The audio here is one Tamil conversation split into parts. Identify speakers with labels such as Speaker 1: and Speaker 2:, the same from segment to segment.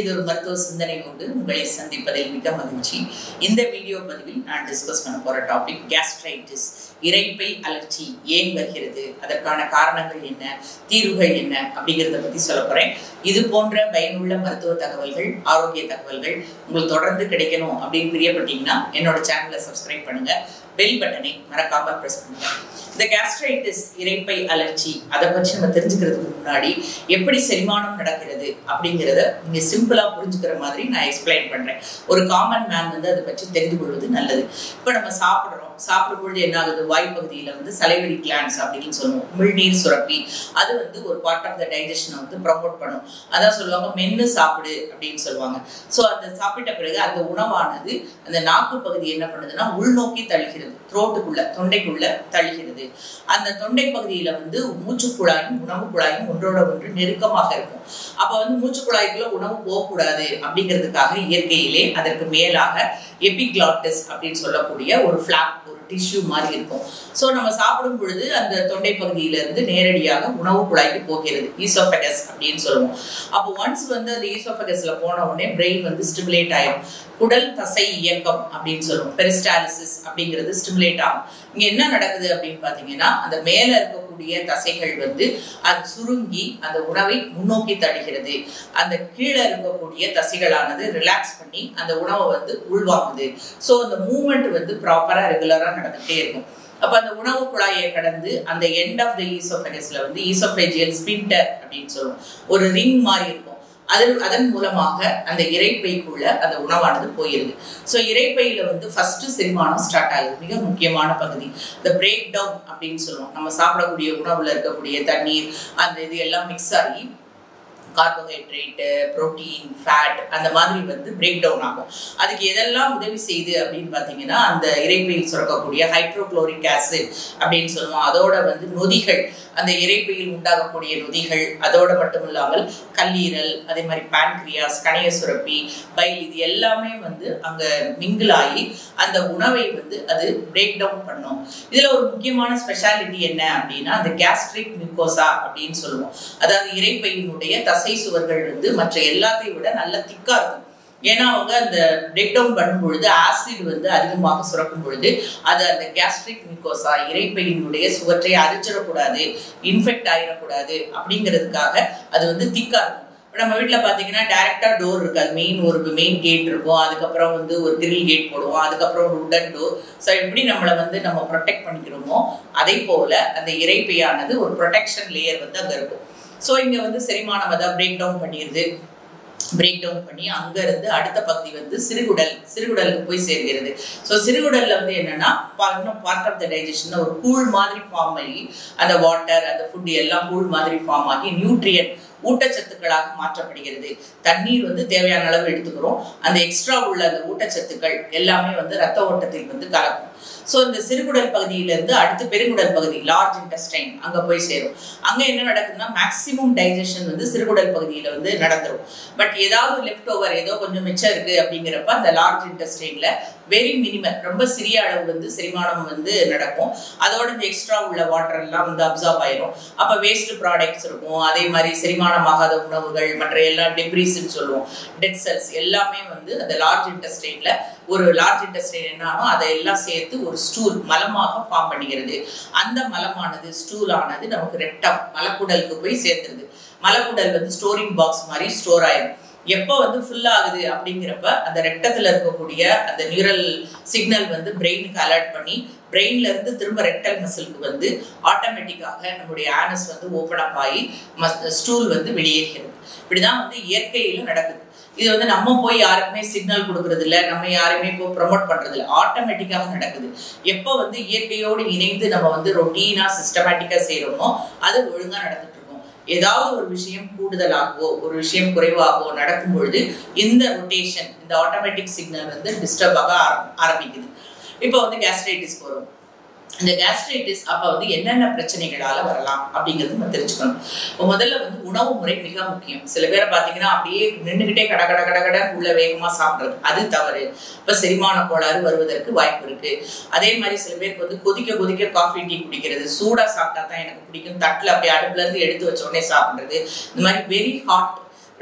Speaker 1: இனியதொரு மருத்துவ சிந்தனை கொண்டு உங்களை சந்திப்பதில் மிக மகிழ்ச்சி இந்த வீடியோ பதிவில் நான் டிஸ்கஸ் பண்ண போற டாபிக் கேஸ்ட்ரைட்டிஸ் இரைப்பை அலர்ச்சி ஏன் வருகிறது அதற்கான காரணங்கள் என்ன தீர்வுகள் என்ன அப்படிங்கிறத பத்தி சொல்ல போறேன் இது போன்ற பயனுள்ள மருத்துவ தகவல்கள் ஆரோக்கிய தகவல்கள் உங்களுக்கு தொடர்ந்து கிடைக்கணும் அப்படின்னு பிரியப்பட்டீங்கன்னா என்னோட சேனலை சப்ஸ்கிரைப் பண்ணுங்க பெல் பட்டனை மறக்காம ப்ரெஸ் பண்ணுங்க இந்த கேஸ்ட்ரைட்டிஸ் இரைப்பை அலர்ச்சி அதை பற்றி நம்ம தெரிஞ்சுக்கிறதுக்கு முன்னாடி எப்படி செரிமானம் நடக்கிறது அப்படிங்கிறத நீங்க சிம்பிளா புரிஞ்சுக்கிற மாதிரி நான் எக்ஸ்பிளைன் பண்றேன் ஒரு காமன் மேன் வந்து அதை பற்றி தெரிந்து கொள்வது நல்லது இப்போ நம்ம சாப்பிட்றோம் சாப்பிடும் பொழுது என்ன ஆகுது வாய்ப்பகுதியில் வந்து சலைவரி கிளான்ஸ் அப்படின்னு சொல்லுவோம் உமிழ்நீர் சுரப்பி அது வந்து ஒரு பார்ட் ஆஃப் த டைஜஷனை வந்து ப்ரமோட் பண்ணும் அதான் சொல்லுவாங்க மென்று சாப்பிடு அப்படின்னு சொல்லுவாங்க ஸோ அந்த சாப்பிட்ட பிறகு அந்த உணவானது அந்த நாக்கு பகுதி என்ன பண்ணுதுன்னா உள்நோக்கி தள்ளுகிறது த்ரோட்டுக்குள்ள தொண்டைக்குள்ள தள்ளுகிறது அந்த தொண்டை பகுதியில வந்து மூச்சு குழாயும் உணவு குழாயும் ஒன்றோட ஒன்று நெருக்கமாக இருக்கும் அப்ப வந்து மூச்சு குழாய்க்குள்ள உணவு போகக்கூடாது அப்படிங்கிறதுக்காக இயற்கையிலே அதற்கு மேலாக எபிக்ளாட்டஸ் அப்படின்னு சொல்லக்கூடிய ஒரு ஃபிளாப் ஒரு டிஷ்யூ மாதிரி இருக்கும் ஸோ நம்ம சாப்பிடும் பொழுது அந்த தொண்டை பகுதியில இருந்து நேரடியாக உணவு குழாய்க்கு போகிறது ஈசோஃபெகஸ் அப்படின்னு சொல்லுவோம் அப்போ ஒன்ஸ் வந்து அந்த ஈசோஃபெகஸ்ல போன உடனே பிரெயின் வந்து ஸ்டிமுலேட் ஆயிடும் குடல் தசை இயக்கம் அப்படின்னு சொல்லுவோம் பெரிஸ்டாலிசிஸ் அப்படிங்கிறது ஸ்டிமுலேட் ஆகும் இங்க என்ன நடக்குது அப்படின்னு பாத்தீங்கன்னா அந்த மேல இருக்கக்கூடிய தசைகள் வந்து அது சுருங்கி அந்த உணவை முன்னோக்கி தடுகிறது அந்த கீழே இருக்கக்கூடிய தசைகளானது ரிலாக்ஸ் பண்ணி அந்த உணவை வந்து உள்வாங்குது ஸோ அந்த மூமெண்ட் வந்து ப்ராப்பரா ரெகுலரா நடந்துகிட்டே இருக்கும் அப்ப அந்த உணவு குழாயை கடந்து அந்த எண்ட் ஆஃப் த ஈசோஃபெகஸ்ல வந்து ஈசோஃபெஜியல் ஸ்பின்டர் அப்படின்னு சொல்லுவோம் ஒரு ரிங் மாதிரி இருக்கும் அதன் அதன் மூலமாக அந்த இறைப்பைக்குள்ள அந்த உணவானது போயிருது ஸோ இறைப்பையில வந்து ஃபர்ஸ்ட் செரிமானம் ஸ்டார்ட் ஆகுது மிக முக்கியமான பகுதி இந்த பிரேக் டவுன் அப்படின்னு சொல்லுவோம் நம்ம சாப்பிடக்கூடிய உணவுல இருக்கக்கூடிய தண்ணீர் அந்த இது எல்லாம் மிக்ஸ் ஆகி கார்போஹைட்ரேட்டு ப்ரோட்டீன் ஃபேட் அந்த மாதிரி வந்து பிரேக் டவுன் ஆகும் அதுக்கு எதெல்லாம் உதவி செய்யுது அப்படின்னு பார்த்தீங்கன்னா அந்த இறைப்பையில் சுரக்கக்கூடிய ஹைட்ரோக்ளோரிக் ஆசிட் அப்படின்னு சொல்லுவோம் அதோட வந்து நொதிகள் அந்த இறைப்பையில் உண்டாகக்கூடிய நொதிகள் அதோட மட்டும் இல்லாமல் கல்லீரல் அதே மாதிரி பான்கிரியாஸ் கணைய சுரப்பி பைல் இது எல்லாமே வந்து அங்கே மிங்கிள் ஆகி அந்த உணவை வந்து அது பிரேக் டவுன் பண்ணும் இதில் ஒரு முக்கியமான ஸ்பெஷாலிட்டி என்ன அப்படின்னா அந்த கேஸ்ட்ரிக் மியூகோசா அப்படின்னு சொல்லுவோம் அதாவது இறைப்பையினுடைய தசை சுவர்கள் வந்து மற்ற எல்லாத்தையும் விட நல்ல திக்கா இருக்கும் ஏன்னா அவங்க அந்த பிரேக் டவுன் பண்ணும் பொழுது ஆசிட் வந்து அதிகமாக சுரக்கும் பொழுது அது அந்த கேஸ்ட்ரிக் மியூகோசா இறைப்பையினுடைய சுவற்றை அரிச்சிடக்கூடாது இன்ஃபெக்ட் ஆகிடக்கூடாது அப்படிங்கிறதுக்காக அது வந்து திக்கா இருக்கும் நம்ம வீட்டில் பார்த்தீங்கன்னா டேரெக்டாக டோர் இருக்காது மெயின் ஒரு மெயின் கேட் இருக்கும் அதுக்கப்புறம் வந்து ஒரு கிரில் கேட் போடுவோம் அதுக்கப்புறம் ஒரு உடன் டோர் ஸோ எப்படி நம்மளை வந்து நம்ம ப்ரொடெக்ட் பண்ணிக்கிறோமோ அதே போல் அந்த இறைப்பையானது ஒரு ப்ரொடெக்ஷன் லேயர் வந்து அங்கே இருக்கும் ஸோ இங்கே வந்து செரிமானம் அதான் பிரேக் டவுன் பண்ணிடுது பிரேக் டவுன் பண்ணி அங்கேருந்து அடுத்த பகுதி வந்து சிறுகுடல் சிறுகுடலுக்கு போய் சேர்கிறது ஸோ சிறுகுடலில் வந்து என்னன்னா இன்னும் பார்ட் ஆஃப் த டைஜஷன் ஒரு கூழ் மாதிரி ஃபார்ம் ஆகி அந்த வாட்டர் அந்த ஃபுட் எல்லாம் கூழ் மாதிரி ஃபார்ம் ஆகி நியூட்ரியன் ஊட்டச்சத்துக்களாக மாற்றப்படுகிறது தண்ணீர் வந்து தேவையான அளவு எடுத்துக்கிறோம் அந்த எக்ஸ்ட்ரா உள்ள அந்த ஊட்டச்சத்துக்கள் எல்லாமே வந்து ரத்த ஓட்டத்தில் வந்து கலக்கும் ஸோ இந்த சிறுகுடல் பகுதியிலேருந்து அடுத்து பெருங்குடல் பகுதி லார்ஜ் இன்டெஸ்டைன் அங்கே போய் சேரும் அங்கே என்ன நடக்குதுன்னா மேக்சிமம் டைஜஷன் வந்து சிறுகுடல் பகுதியில் வந்து நடந்துரும் பட் ஏதாவது லெஃப்ட் ஓவர் ஏதோ கொஞ்சம் மிச்சம் இருக்குது அப்படிங்கிறப்ப அந்த லார்ஜ் இன்டெஸ்டைனில் வெரி மினிமம் ரொம்ப சிறிய அளவு வந்து செரிமானம் வந்து நடக்கும் அதோட இந்த எக்ஸ்ட்ரா உள்ள வாட்டர் எல்லாம் வந்து அப்சார்ப் ஆயிரும் அப்போ வேஸ்ட் ப்ராடக்ட்ஸ் இருக்கும் அதே மாதிரி செரிமானமாகாத உணவுகள் மற்ற எல்லா டெப்ரிஸ்ன்னு சொல்லுவோம் டெட் செல்ஸ் எல்லாமே வந்து அந்த லார்ஜ் இன்டெஸ்டைன்ல ஒரு லார்ஜ் இன்டெஸ்டைன் என்னாலும் அதை எல்லாம் சேர்த்து ஒரு ஸ்டூல் மலமாக ஃபார்ம் பண்ணுகிறது அந்த மலமானது ஸ்டூல் ஆனது நமக்கு ரெட்டம் மலக்குடலுக்கு போய் சேர்ந்துருது மலக்குடல் வந்து ஸ்டோரிங் பாக்ஸ் மாதிரி ஸ்டோர் ஆயிடும் எப்போ வந்து ஃபுல் ஆகுது அப்படிங்கிறப்ப அந்த ரெக்டத்தில் இருக்கக்கூடிய அந்த நியூரல் சிக்னல் வந்து பிரெயினுக்கு அலர்ட் பண்ணி பிரெயின்ல இருந்து திரும்ப ரெக்டல் மசிலுக்கு வந்து ஆட்டோமேட்டிக்காக நம்முடைய ஆனஸ் வந்து ஓப்பன் அப் ஆகி ஸ்டூல் வந்து வெளியேறுகிறது இப்படிதான் வந்து இயற்கையில நடக்குது இது வந்து நம்ம போய் யாருக்குமே சிக்னல் கொடுக்கறது இல்லை நம்ம யாருமே இப்போ ப்ரமோட் பண்றது இல்லை ஆட்டோமேட்டிக்காக நடக்குது எப்போ வந்து இயற்கையோடு இணைந்து நம்ம வந்து ரொட்டீனா சிஸ்டமேட்டிக்கா செய்யறோமோ அது ஒழுங்கா நடந்துட்டு இருக்கும் ஏதாவது ஒரு விஷயம் கூடுதலாகவோ ஒரு விஷயம் குறைவாகவோ நடக்கும் பொழுது இந்த ரொட்டேஷன் இந்த ஆட்டோமேட்டிக் சிக்னல் வந்து டிஸ்டர்ப் ஆக ஆரம்பிக்குது இப்போ வந்து கேஸ்ட்ரைட்டிஸ்க்கு வரும் இந்த கேஸ்ட்ரைட்டிஸ் அப்போ வந்து என்னென்ன பிரச்சனைகளால வரலாம் அப்படிங்கிறது நம்ம தெரிஞ்சுக்கணும் இப்போ முதல்ல வந்து உணவு முறை மிக முக்கியம் சில பேரை பார்த்தீங்கன்னா அப்படியே நின்றுக்கிட்டே கட கட கட கட உள்ள வேகமாக சாப்பிட்றது அது தவறு இப்போ செரிமான கோளாறு வருவதற்கு வாய்ப்பு இருக்கு அதே மாதிரி சில பேருக்கு வந்து கொதிக்க கொதிக்க காஃபி டீ குடிக்கிறது சூடாக சாப்பிட்டா தான் எனக்கு பிடிக்கும் தட்டில் அப்படியே அடுப்புல இருந்து எடுத்து வச்ச உடனே சாப்பிட்றது இந்த மாதிரி வெரி ஹாட்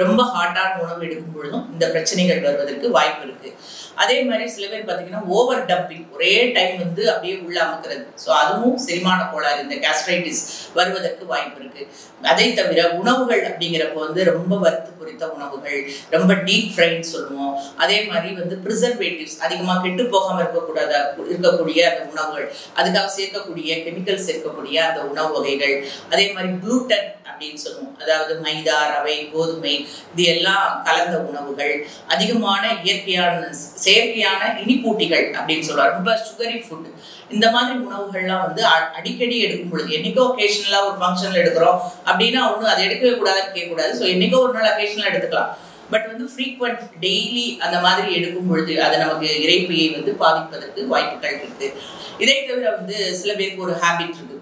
Speaker 1: ரொம்ப ஹாட்டான உணவு எடுக்கும் பொழுதும் இந்த பிரச்சனைகள் வருவதற்கு வாய்ப்பு இருக்கு அதே மாதிரி சில பேர் பார்த்தீங்கன்னா ஓவர் டம்பிங் ஒரே டைம் வந்து அப்படியே உள்ள அமுக்கிறது ஸோ அதுவும் செரிமான கோளாறு இந்த கேஸ்ட்ரைட்டிஸ் வருவதற்கு வாய்ப்பு இருக்கு அதை தவிர உணவுகள் அப்படிங்கிறப்ப வந்து ரொம்ப வறுத்து பொரித்த உணவுகள் ரொம்ப டீப் ஃப்ரைன்னு சொல்லுவோம் அதே மாதிரி வந்து ப்ரிசர்வேட்டிவ்ஸ் அதிகமாக கெட்டு போகாமல் இருக்கக்கூடாத இருக்கக்கூடிய அந்த உணவுகள் அதுக்காக சேர்க்கக்கூடிய கெமிக்கல் சேர்க்கக்கூடிய அந்த உணவு வகைகள் அதே மாதிரி குளூட்டன் அப்படின்னு சொல்லுவோம் அதாவது மைதா ரவை கோதுமை இது எல்லாம் கலந்த உணவுகள் அதிகமான இயற்கையான செயற்கையான இனிப்பூட்டிகள் அப்படின்னு சொல்லுவாங்க ரொம்ப சுகரி ஃபுட் இந்த மாதிரி உணவுகள்லாம் வந்து அடிக்கடி எடுக்கும் பொழுது என்னைக்கோ ஒகேஷனலாக ஒரு ஃபங்க்ஷனில் எடுக்கிறோம் அப்படின்னா ஒன்றும் அதை எடுக்கவே கூடாதுன்னு கேட்கக்கூடாது ஸோ என்னைக்கோ ஒரு நாள் அக்கேஷனலாக எடுத்துக்கலாம் பட் வந்து ஃப்ரீக்வெண்ட் டெய்லி அந்த மாதிரி எடுக்கும் பொழுது அது நமக்கு இறைப்பையை வந்து பாதிப்பதற்கு வாய்ப்புகள் இருக்கு இதை தவிர வந்து சில பேருக்கு ஒரு ஹேபிட் இருக்கு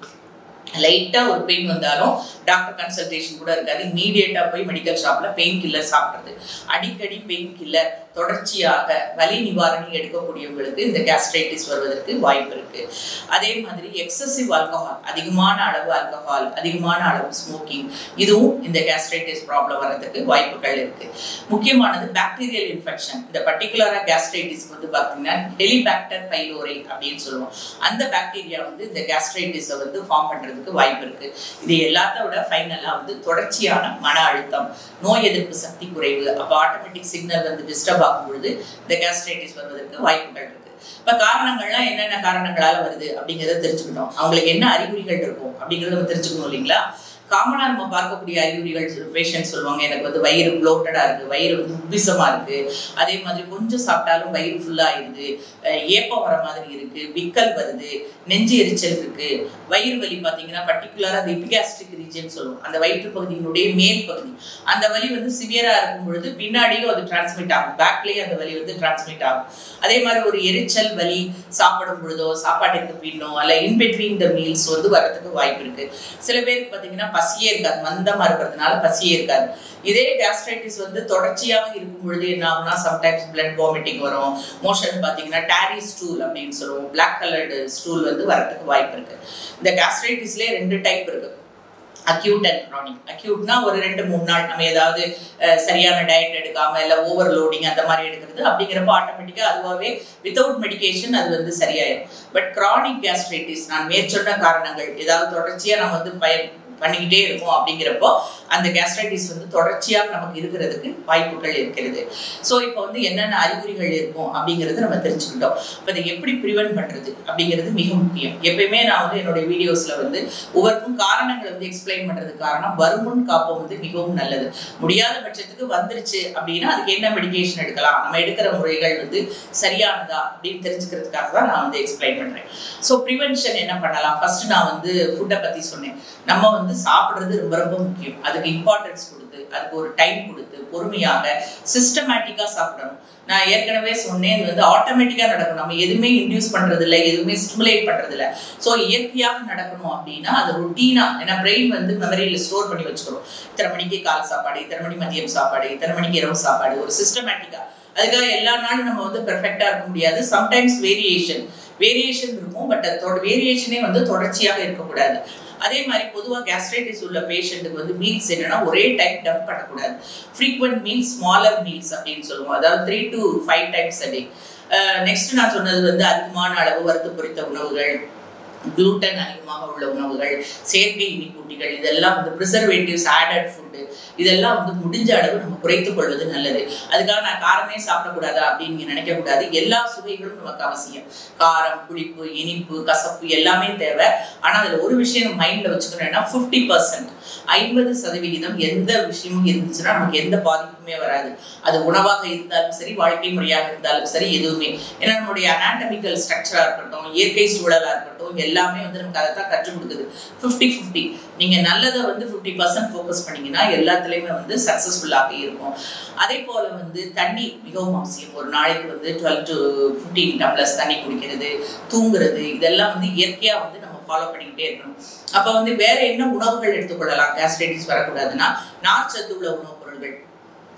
Speaker 1: லைட்டாக ஒரு பெயின் வந்தாலும் டாக்டர் கன்சல்டேஷன் கூட இருக்காது இமீடியட்டாக போய் மெடிக்கல் ஷாப்பில் பெயின் கில்லர் சாப்பிட்றது அடிக்கடி பெயின் கில்லர் தொடர்ச்சியாக வலி நிவாரணி எடுக்கக்கூடியவங்களுக்கு இந்த கேஸ்ட்ரைட்டிஸ் வருவதற்கு வாய்ப்பு இருக்கு அதே மாதிரி எக்ஸசிவ் ஆல்கஹால் அதிகமான அளவு ஆல்கஹால் அதிகமான அளவு ஸ்மோக்கிங் இதுவும் இந்த கேஸ்ட்ரைட்டிஸ் ப்ராப்ளம் வர்றதுக்கு வாய்ப்புகள் இருக்கு முக்கியமானது பாக்டீரியல் இன்ஃபெக்ஷன் இந்த பர்டிகுலராக கேஸ்ட்ரைட்டிஸ் வந்து பார்த்தீங்கன்னா டெலிபாக்டர் பைலோரை அப்படின்னு சொல்லுவோம் அந்த பாக்டீரியா வந்து இந்த கேஸ்ட்ரைட்டிஸை வந்து ஃபார்ம் பண்ணுறதுக்கு வாய்ப்பு இருக்கு இது எல்லாத்த விட ஃபைனலாக வந்து தொடர்ச்சியான மன அழுத்தம் நோய் எதிர்ப்பு சக்தி குறைவு அப்போ ஆட்டோமேட்டிக் சிக்னல் வந்து டிஸ்டர்ப் ஆகும் பொழுது இந்த கேஸ்ட்ரைட்டிஸ் வருவதற்கு வாய்ப்புகள் இருக்கு இப்ப காரணங்கள்லாம் என்னென்ன காரணங்களால வருது அப்படிங்கிறத தெரிஞ்சுக்கிட்டோம் அவங்களுக்கு என்ன அறிகுறிகள் இருக்கும் அப்படிங்கறத நம்ம தெரிஞ்சுக்கணும் இல்லைங்களா காமனா நம்ம பார்க்கக்கூடிய அறிகுறிகள் பேஷண்ட் சொல்லுவாங்க எனக்கு வந்து வயிறு ப்ளோட்டடா இருக்கு வயிறு வந்து உப்பிசமா இருக்கு அதே மாதிரி கொஞ்சம் சாப்பிட்டாலும் வயிறு ஃபுல்லா ஆயிடுது ஏப்பம் வர மாதிரி இருக்கு விக்கல் வருது நெஞ்சு எரிச்சல் இருக்கு வயிறு வலி பார்த்தீங்கன்னா பர்டிகுலரா அந்த எபிகாஸ்ட்ரிக் ரீஜன் சொல்லுவோம் அந்த வயிற்று பகுதியினுடைய மேல் பகுதி அந்த வலி வந்து சிவியரா இருக்கும் பொழுது பின்னாடியும் அது டிரான்ஸ்மிட் ஆகும் பேக்லயே அந்த வலி வந்து டிரான்ஸ்மிட் ஆகும் அதே மாதிரி ஒரு எரிச்சல் வலி சாப்பிடும் பொழுதோ சாப்பாட்டுக்கு பின்னோ அல்ல இன்பிட்வீன் த மீல்ஸ் வந்து வரதுக்கு வாய்ப்பு இருக்கு சில பேருக்கு பார்த்தீங்கன்னா பசியே இருக்காது மந்தமா இருக்கிறதுனால பசியே இருக்காது இதே கேஸ்ட்ரைட்டிஸ் வந்து தொடர்ச்சியாக இருக்கும் பொழுது என்ன ஆகும்னா சம்டைம்ஸ் பிளட் வாமிட்டிங் வரும் மோஷன் பார்த்தீங்கன்னா டாரி ஸ்டூல் அப்படின்னு சொல்லுவோம் பிளாக் கலர்டு ஸ்டூல் வந்து வரதுக்கு வாய்ப்பு இருக்கு இந்த கேஸ்ட்ரைட்டிஸ்லேயே ரெண்டு டைப் இருக்கு அக்யூட் அண்ட் க்ரானிக் அக்யூட்னா ஒரு ரெண்டு மூணு நாள் நம்ம ஏதாவது சரியான டயட் எடுக்காம இல்லை ஓவர் லோடிங் அந்த மாதிரி எடுக்கிறது அப்படிங்கிறப்ப ஆட்டோமேட்டிக்காக அதுவாகவே வித்தவுட் மெடிகேஷன் அது வந்து சரியாயிடும் பட் க்ரானிக் கேஸ்ட்ரைட்டிஸ் நான் மேற்சொன்ன காரணங்கள் ஏதாவது தொடர்ச்சியாக நம்ம வந்து பயன் பண்ணிக்கிட்டே இருக்கும் அப்படிங்கிறப்போ அந்த கேஸ்ட்ரைட்டிஸ் வந்து தொடர்ச்சியாக நமக்கு இருக்கிறதுக்கு வாய்ப்புகள் இருக்கிறது ஸோ இப்போ வந்து என்னென்ன அறிகுறிகள் இருக்கும் அப்படிங்கிறது நம்ம தெரிஞ்சுக்கிட்டோம் இப்போ அதை எப்படி ப்ரிவென்ட் பண்ணுறது அப்படிங்கிறது மிக முக்கியம் எப்பயுமே நான் வந்து என்னுடைய வீடியோஸில் வந்து ஒவ்வொருக்கும் காரணங்களை வந்து எக்ஸ்பிளைன் பண்ணுறதுக்கு காரணம் வருமுன் காப்பம் வந்து மிகவும் நல்லது முடியாத பட்சத்துக்கு வந்துருச்சு அப்படின்னா அதுக்கு என்ன மெடிகேஷன் எடுக்கலாம் நம்ம எடுக்கிற முறைகள் வந்து சரியானதா அப்படின்னு தெரிஞ்சுக்கிறதுக்காக தான் நான் வந்து எக்ஸ்பிளைன் பண்ணுறேன் ஸோ ப்ரிவென்ஷன் என்ன பண்ணலாம் ஃபர்ஸ்ட் நான் வந்து ஃபுட்டை பற்றி சொன்னேன் நம்ம வந்து சாப்பிட்றது ரொம்ப ரொம்ப முக்கியம் அதுக்கு இம்பார்ட்டன்ஸ் கொடுத்து அதுக்கு ஒரு டைம் கொடுத்து பொறுமையாக சிஸ்டமேட்டிக்காக சாப்பிடணும் நான் ஏற்கனவே சொன்னேன் இது வந்து ஆட்டோமேட்டிக்காக நடக்கும் நம்ம எதுவுமே இன்டியூஸ் பண்ணுறது இல்லை எதுவுமே ஸ்டிமுலேட் பண்ணுறது இல்லை ஸோ இயற்கையாக நடக்கணும் அப்படின்னா அது ருட்டீனாக ஏன்னா பிரெயின் வந்து மெமரியில் ஸ்டோர் பண்ணி வச்சுக்கிறோம் இத்தனை மணிக்கு காலை சாப்பாடு இத்தனை மணி மதியம் சாப்பாடு இத்தனை மணிக்கு இரவு சாப்பாடு ஒரு சிஸ்டமேட்டிக்காக அதுக்காக எல்லா நாளும் நம்ம வந்து பெர்ஃபெக்டாக இருக்க முடியாது சம்டைம்ஸ் வேரியேஷன் வேரியேஷன் இருக்கும் பட் அதோட வேரியேஷனே வந்து தொடர்ச்சியாக இருக்கக்கூடாது அதே மாதிரி பொதுவாக கேஸ்ட்ரைட்டிஸ் உள்ள பேஷண்ட்டுக்கு வந்து மீல்ஸ் என்னன்னா ஒரே டைம் டம்ப் பண்ணக்கூடாது ஃப்ரீக்வெண்ட் மீல்ஸ் ஸ்மாலர் மீல்ஸ் அப்படின்னு சொல்லுவோம் அதாவது three to five times a day next நான் சொன்னது வந்து அதிகமான அளவு வறுத்து பொரித்த உணவுகள் குளூட்டன் அதிகமாக உள்ள உணவுகள் செயற்கை இனிப்பூட்டிகள் இதெல்லாம் வந்து ப்ரிசர்வேட்டிவ்ஸ் ஆடட் ஃபுட்டு இதெல்லாம் வந்து முடிஞ்ச அளவு நம்ம குறைத்துக் கொள்வது நல்லது அதுக்காக நான் காரமே சாப்பிடக்கூடாதா அப்படின்னு நீங்க நினைக்கக்கூடாது எல்லா சுவைகளும் நமக்கு அவசியம் காரம் புளிப்பு இனிப்பு கசப்பு எல்லாமே தேவை ஆனால் அதில் ஒரு விஷயம் நம்ம மைண்டில் வச்சுக்கணும்னா ஃபிஃப்டி பர்சன்ட் ஐம்பது சதவிகிதம் எந்த விஷயமும் இருந்துச்சுன்னா நமக்கு எந்த பாதிப்புமே வராது அது உணவாக இருந்தாலும் சரி வாழ்க்கை முறையாக இருந்தாலும் சரி எதுவுமே ஏன்னா நம்மளுடைய அனாட்டமிக்கல் ஸ்ட்ரக்சராக இருக்கட்டும் இயற்கை சூழலாக இருக்கட்டும் எல்லாமே வந்து நமக்கு அதை தான் கற்றுக் கொடுக்குது ஃபிஃப்டி ஃபிஃப்டி நீங்கள் நல்லதை வந்து ஃபிஃப்டி பர்சன்ட் ஃபோக்கஸ் பண்ணீங்கன்னா எல்லாத்துலேயுமே வந்து சக்ஸஸ்ஃபுல்லாக இருக்கும் அதே போல் வந்து தண்ணி மிகவும் அவசியம் ஒரு நாளைக்கு வந்து டுவெல் டு ஃபிஃப்டீன் டம்ளர்ஸ் தண்ணி குடிக்கிறது தூங்குறது இதெல்லாம் வந்து இயற்கையாக வந்து நம்ம ஃபாலோ பண்ணிக்கிட்டே இருக்கணும் அப்போ வந்து வேற என்ன உணவுகள் எடுத்துக்கொள்ளலாம் கேஸ்ட்ரைட்டிஸ் வரக்கூடாதுன்னா நார்ச்சத்து உள்ள உணவுப் பொருள்கள்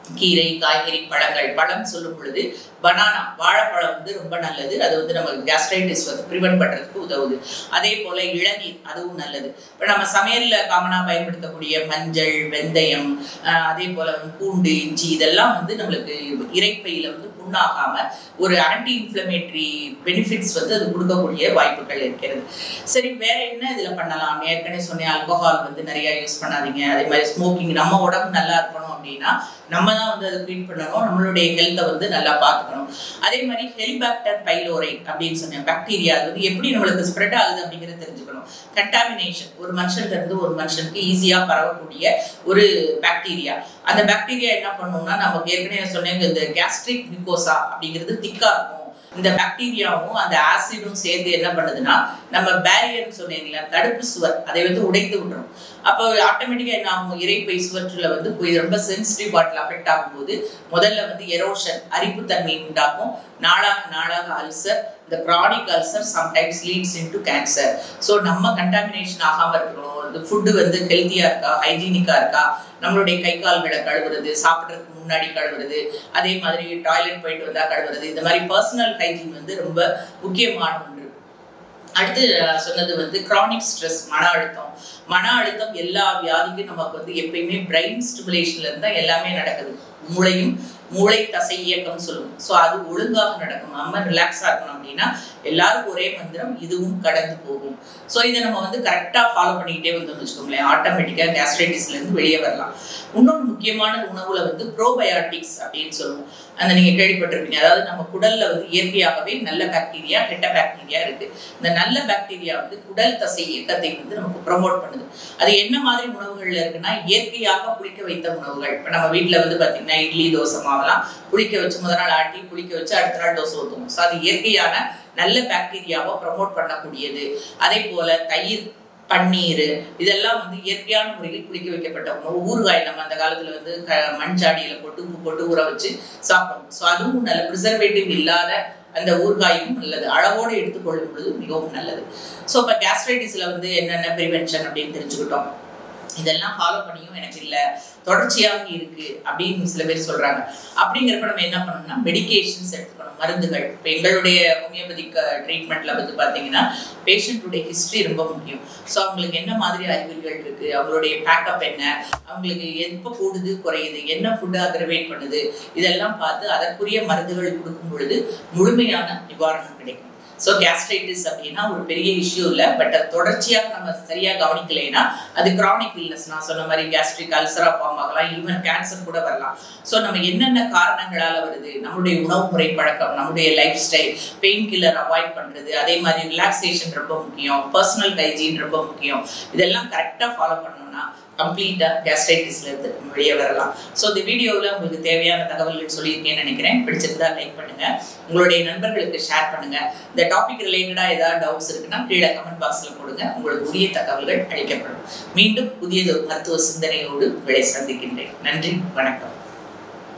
Speaker 1: கீரை காய்கறி பழங்கள் பழம் சொல்லும் பொழுது பனானா வாழைப்பழம் வந்து ரொம்ப நல்லது அது வந்து நம்ம கேஸ்ட்ரைட்டிஸ் வந்து ப்ரிவென்ட் பண்ணுறதுக்கு உதவுது அதே போல் இளநீர் அதுவும் நல்லது இப்போ நம்ம சமையலில் காமனாக பயன்படுத்தக்கூடிய மஞ்சள் வெந்தயம் அதே போல் வந்து பூண்டு இஞ்சி இதெல்லாம் வந்து நம்மளுக்கு இறைப்பையில் வந்து புண்ணாகாமல் ஒரு ஆன்டி இன்ஃப்ளமேட்டரி பெனிஃபிட்ஸ் வந்து அது கொடுக்கக்கூடிய வாய்ப்புகள் இருக்கிறது சரி வேற என்ன இதில் பண்ணலாம் ஏற்கனவே சொன்னேன் ஆல்கோஹால் வந்து நிறைய யூஸ் பண்ணாதீங்க அதே மாதிரி ஸ்மோக்கிங் நம்ம உடம்பு நல்லா இருக்கணும் அப்படின்னா நம்ம தான் வந்து அதை க்ளீன் பண்ணணும் நம்மளுடைய ஹெல்த்தை வந்து நல்லா பார்த்துக்கணும் அதே மாதிரி ஹெலிபாக்டர் பைலோரை அப்படின்னு சொன்னேன் பாக்டீரியா அது வந்து எப்படி நம்மளுக்கு ஸ்ப்ரெட் ஆகுது அப்படிங்கிறத தெரிஞ்சுக்கணும் கண்டாமினேஷன் ஒரு மனுஷன்ல இருந்து ஒரு மனுஷனுக்கு ஈஸியாக பரவக்கூடிய ஒரு பாக்டீரியா அந்த பாக்டீரியா என்ன பண்ணும்னா நமக்கு ஏற்கனவே சொன்னேன் இந்த கேஸ்ட்ரிக் மியூகோசா அப்படிங்கிறது திக்கா இருக்கும் இந்த பாக்டீரியாவும் அந்த ஆசிடும் சேர்ந்து என்ன பண்ணுதுன்னா நம்ம பேரியர்னு சொன்னீங்களா தடுப்பு சுவர் அதை வந்து உடைத்து விட்டுரும் அப்போ ஆட்டோமேட்டிக்காக என்ன ஆகும் இறைப்பை சுவற்றில் வந்து போய் ரொம்ப சென்சிட்டிவ் பாட்டில் அஃபெக்ட் ஆகும்போது முதல்ல வந்து எரோஷன் அரிப்புத்தன்மை உண்டாகும் நாளாக நாளாக அல்சர் இந்த chronic ulcer sometimes leads in to cancer so நம்ம கண்டாமினேஷன் ஆகாமல் இருக்கணும் இந்த ஃபுட்டு வந்து ஹெல்த்தியாக இருக்கா ஹைஜீனிக்காக இருக்கா நம்மளுடைய கை கால்களை கழுவுறது சாப்பிட்றதுக்கு முன்னாடி கழுவுறது அதே மாதிரி டாய்லெட் போயிட்டு வந்தால் கழுவுறது இந்த மாதிரி பர்சனல் ஹைஜீன் வந்து ரொம்ப முக்கியமான ஒன்று அடுத்து சொன்னது வந்து க்ரானிக் ஸ்ட்ரெஸ் மன அழுத்தம் மன அழுத்தம் எல்லா வியாதிக்கும் நமக்கு வந்து எப்பயுமே பிரெயின் ஸ்டிமுலேஷன்ல இருந்தால் எல்லாமே நடக்குது மூளையும் மூளை தசை இயக்கம் சொல்லுவோம் ஸோ அது ஒழுங்காக நடக்கும் நம்ம ரிலாக்ஸாக இருக்கணும் அப்படின்னா எல்லாருக்கும் ஒரே மந்திரம் இதுவும் கடந்து போகும் ஸோ இதை நம்ம வந்து கரெக்டாக ஃபாலோ பண்ணிக்கிட்டே வந்தோம்னு வச்சுக்கோங்களேன் ஆட்டோமேட்டிக்காக கேஸ்ட்ரைட்டிஸ்லேருந்து வெளியே வரலாம் இன்னொன்று முக்கியமான உணவுல வந்து ப்ரோபயாட்டிக்ஸ் அப்படின்னு சொல்லுவோம் அந்த நீங்கள் கேள்விப்பட்டிருப்பீங்க அதாவது நம்ம குடல்ல வந்து இயற்கையாகவே நல்ல பாக்டீரியா கெட்ட பாக்டீரியா இருக்கு இந்த நல்ல பாக்டீரியா வந்து குடல் தசை இயக்கத்தை வந்து நமக்கு ப்ரொமோட் பண்ணுது அது என்ன மாதிரி உணவுகள்ல இருக்குன்னா இயற்கையாக புளிக்க வைத்த உணவுகள் இப்போ நம்ம வீட்டில் வந்து பார்த்தீங்கன்னா இட்லி தோசை மாவெல்லாம் புளிக்க வச்சு முதல் நாள் ஆட்டி புளிக்க வச்சு அடுத்த நாள் தோசை ஊற்றுவோம் ஸோ அது இயற்கையான நல்ல பாக்டீரியாவை ப்ரமோட் பண்ணக்கூடியது அதே போல தயிர் பன்னீர் இதெல்லாம் வந்து இயற்கையான முறையில் குளிக்க வைக்கப்பட்ட உணவு ஊறுகாய் நம்ம அந்த காலத்துல வந்து க மண்சாடியில போட்டு உப்பு போட்டு ஊற வச்சு சாப்பிடுவோம் ஸோ அதுவும் நல்ல ப்ரிசர்வேட்டிவ் இல்லாத அந்த ஊறுகாயும் நல்லது அளவோடு எடுத்துக்கொள்ளும் பொழுது மிகவும் நல்லது ஸோ இப்போ கேஸ்ட்ரைட்டிஸில் வந்து என்னென்ன ப்ரிவென்ஷன் அப்படின்னு தெரிஞ்சுக்கிட்டோம் இதெல்லாம் ஃபாலோ பண்ணியும் எனக்கு இல்லை தொடர்ச்சியாக இருக்கு அப்படின்னு சில பேர் சொல்றாங்க அப்படிங்கிறப்ப நம்ம என்ன பண்ணணும்னா மெடிகேஷன்ஸ் எடுத்துக்கணும் மருந்துகள் இப்போ எங்களுடைய ஹோமியோபதிக் ட்ரீட்மெண்ட்ல வந்து பார்த்தீங்கன்னா பேஷண்ட்டுடைய ஹிஸ்ட்ரி ரொம்ப முக்கியம் ஸோ அவங்களுக்கு என்ன மாதிரி அறிகுறிகள் இருக்கு அவங்களுடைய பேக்கப் என்ன அவங்களுக்கு எப்போ கூடுது குறையுது என்ன ஃபுட்டு அக்ரவேட் பண்ணுது இதெல்லாம் பார்த்து அதற்குரிய மருந்துகள் கொடுக்கும் பொழுது முழுமையான நிவாரணம் கிடைக்கும் ஸோ கேஸ்ட்ரைட்டிஸ் அப்படின்னா ஒரு பெரிய இஷ்யூ இல்லை பட் அது தொடர்ச்சியாக நம்ம சரியாக கவனிக்கலைன்னா அது கிரானிக் இல்னஸ் நான் சொன்ன மாதிரி கேஸ்ட்ரிக் அல்சரா ஃபார்ம் ஆகலாம் ஈவன் கேன்சர் கூட வரலாம் ஸோ நம்ம என்னென்ன காரணங்களால் வருது நம்மளுடைய உணவு முறை பழக்கம் நம்முடைய life style pain killer avoid பண்ணுறது அதே மாதிரி ரிலாக்ஸேஷன் ரொம்ப முக்கியம் பர்சனல் ஹைஜீன் ரொம்ப முக்கியம் இதெல்லாம் கரெக்டாக ஃபாலோ பண்ணோம்னா கம்ப்ளீட்டாக கேஸ்ட்ரைட்டிஸ்லேருந்து வெளியே வரலாம் ஸோ இந்த வீடியோவில் உங்களுக்கு தேவையான தகவல்கள் சொல்லியிருக்கேன்னு நினைக்கிறேன் பிடிச்சிருந்தா லைக் பண்ணுங்கள் உங்களுடைய நண்பர்களுக்கு ஷேர் பண்ணுங்கள் இந்த டாபிக் ரிலேட்டடாக ஏதாவது டவுட்ஸ் இருக்குன்னா கீழே கமெண்ட் பாக்ஸில் கொடுங்க உங்களுக்கு உரிய தகவல்கள் அளிக்கப்படும் மீண்டும் புதியது மருத்துவ சிந்தனையோடு உங்களை சந்திக்கின்றேன் நன்றி வணக்கம்